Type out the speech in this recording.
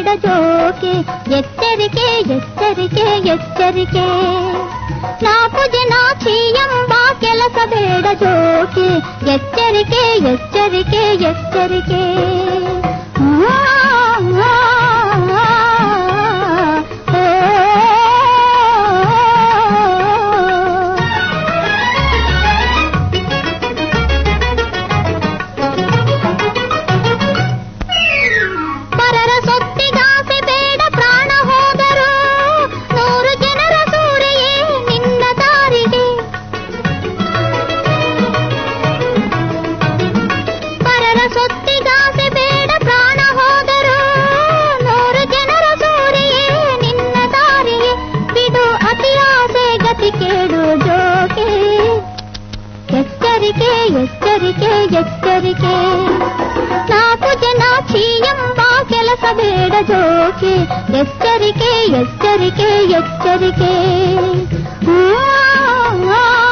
ಬೇಡ ಜೋಕೆ ಎಚ್ಚರಿಕೆ ಎಚ್ಚರಿಕೆ ಎಚ್ಚರಿಕೆ ನಾಲ್ಕು ಜನ ಎಂಬ ಕೆಲಸ ಬೇಡ ಜೋಕೆ ಎಚ್ಚರಿಕೆ ಎಚ್ಚರಿಕೆ ಎಚ್ಚರಿಕೆ ಆ, ಆ, ಆ, ಆ, ಪರರ ಸೊತ್ತಿಗಾಸೆ ಬೇಡ ಪ್ರಾಣ ಹೋದರು ನೂರು ಜನರ ಸೂರೆಯೇ ನಿನ್ನ ದಾರಿಗೆ ಪರರ ಸೊತ್ತಿಗಾಸೆ ಬೇಡ ಪ್ರಾಣ ಹೋದರು ನೂರು ಜನರ ಸೂರೆಯೇ ನಿನ್ನ ದಾರಿಗೆ ಬಿಡು ಅತಿಯಾಸೆ ಗತಿ ಕೇಳು ಜೋಕೆ ಎಚ್ಚರಿಕೆ ಎಚ್ಚರಿಕೆ ಎಚ್ಚರಿಕೆ ನಾಲ್ಕು ಜನ ಎಂಬ ಕೆಲಸ ಬೇಡ ಜೋಕೆ ಎಚ್ಚರಿಕೆ ಎಚ್ಚರಿಕೆ ಎಚ್ಚರಿಕೆ ಆ, ಆ,